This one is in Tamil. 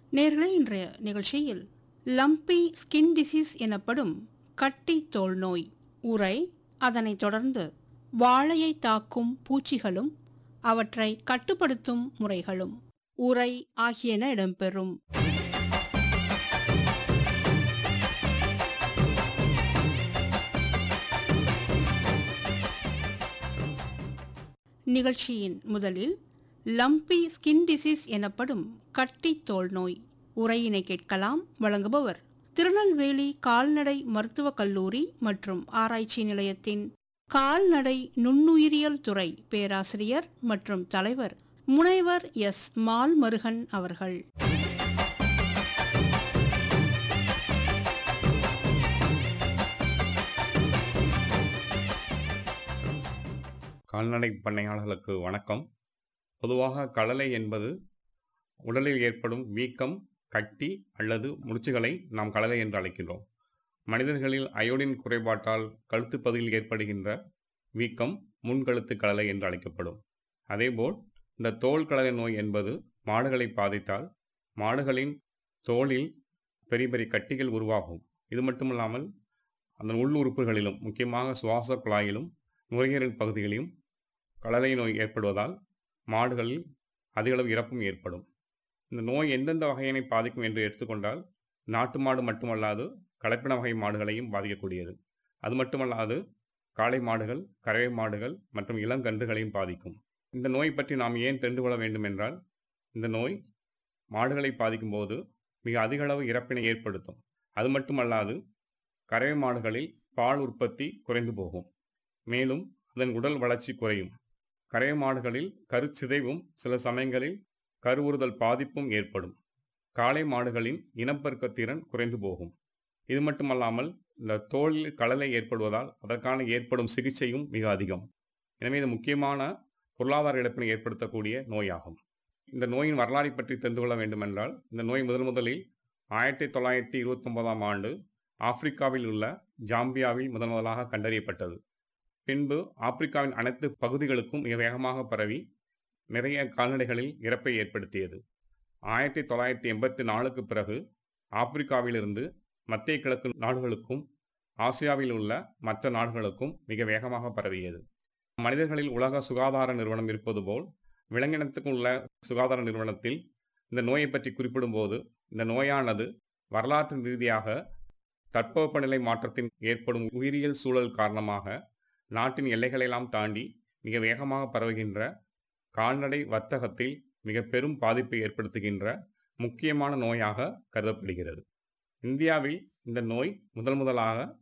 நேர்களே இன்றைய நிகழ்ச்சியில் லம்பி ஸ்கின் டிசீஸ் எனப்படும் கட்டி தோல் நோய் உரை அதனைத் தொடர்ந்து வாழையை தாக்கும் பூச்சிகளும் அவற்றை கட்டுப்படுத்தும் முறைகளும் உரை ஆகியன இடம்பெறும் நிகழ்ச்சியின் முதலில் லம்பி ஸ்கின் டிசீஸ் எனப்படும் கட்டி தோல் நோய் உரையினை கேட்கலாம் வழங்குபவர் திருநெல்வேலி கால்நடை மருத்துவக் கல்லூரி மற்றும் ஆராய்ச்சி நிலையத்தின் கால்நடை நுண்ணுயிரியல் துறை பேராசிரியர் மற்றும் தலைவர் முனைவர் எஸ் மால்மருகன் அவர்கள் கால்நடை பண்ணையாளர்களுக்கு வணக்கம் பொதுவாக களலை என்பது உடலில் ஏற்படும் வீக்கம் கட்டி அல்லது முடிச்சுகளை நாம் களலை என்று அழைக்கின்றோம் மனிதர்களில் அயோடின் குறைபாட்டால் கழுத்து பகுதியில் ஏற்படுகின்ற வீக்கம் முன்கழுத்து களலை என்று அழைக்கப்படும் அதேபோல் இந்த தோல் களலை நோய் என்பது மாடுகளை பாதித்தால் மாடுகளின் தோலில் பெரிய பெரிய கட்டிகள் உருவாகும் இது மட்டுமல்லாமல் அந்த உள் உறுப்புகளிலும் முக்கியமாக சுவாச குழாயிலும் நுரையீரல் பகுதிகளிலும் களலை நோய் ஏற்படுவதால் மாடுகளில் அதிகளவு இறப்பும் ஏற்படும் இந்த நோய் எந்தெந்த வகையினை பாதிக்கும் என்று எடுத்துக்கொண்டால் நாட்டு மாடு மட்டுமல்லாது கலப்பின வகை மாடுகளையும் பாதிக்கக்கூடியது அது மட்டுமல்லாது காளை மாடுகள் கறவை மாடுகள் மற்றும் இளங்கன்றுகளையும் பாதிக்கும் இந்த நோய் பற்றி நாம் ஏன் தெரிந்து கொள்ள வேண்டும் என்றால் இந்த நோய் மாடுகளை பாதிக்கும் போது மிக அதிக அளவு இறப்பினை ஏற்படுத்தும் அது மட்டுமல்லாது கறவை மாடுகளில் பால் உற்பத்தி குறைந்து போகும் மேலும் அதன் உடல் வளர்ச்சி குறையும் கறவை மாடுகளில் கருச்சிதைவும் சில சமயங்களில் கருவுறுதல் பாதிப்பும் ஏற்படும் காளை மாடுகளின் இனப்பெருக்க திறன் குறைந்து போகும் இது மட்டுமல்லாமல் இந்த தோலில் களலை ஏற்படுவதால் அதற்கான ஏற்படும் சிகிச்சையும் மிக அதிகம் எனவே இது முக்கியமான பொருளாதார இழப்பினை ஏற்படுத்தக்கூடிய நோயாகும் இந்த நோயின் வரலாறை பற்றி தெரிந்து கொள்ள வேண்டுமென்றால் இந்த நோய் முதன் முதலில் ஆயிரத்தி தொள்ளாயிரத்தி இருபத்தி ஒன்பதாம் ஆண்டு ஆப்பிரிக்காவில் உள்ள ஜாம்பியாவில் முதன் முதலாக கண்டறியப்பட்டது பின்பு ஆப்பிரிக்காவின் அனைத்து பகுதிகளுக்கும் மிக வேகமாக பரவி நிறைய கால்நடைகளில் இறப்பை ஏற்படுத்தியது ஆயிரத்தி தொள்ளாயிரத்தி எண்பத்தி நாலுக்கு பிறகு ஆப்பிரிக்காவிலிருந்து மத்திய கிழக்கு நாடுகளுக்கும் ஆசியாவில் உள்ள மற்ற நாடுகளுக்கும் மிக வேகமாக பரவியது மனிதர்களில் உலக சுகாதார நிறுவனம் இருப்பது போல் விலங்கினத்துக்கு உள்ள சுகாதார நிறுவனத்தில் இந்த நோயை பற்றி குறிப்பிடும்போது இந்த நோயானது வரலாற்று ரீதியாக தட்பவெப்பநிலை மாற்றத்தின் ஏற்படும் உயிரியல் சூழல் காரணமாக நாட்டின் எல்லைகளெல்லாம் தாண்டி மிக வேகமாக பரவுகின்ற கால்நடை வர்த்தகத்தில் மிக பெரும் பாதிப்பை ஏற்படுத்துகின்ற முக்கியமான நோயாக கருதப்படுகிறது இந்தியாவில் இந்த நோய் முதல் முதலாக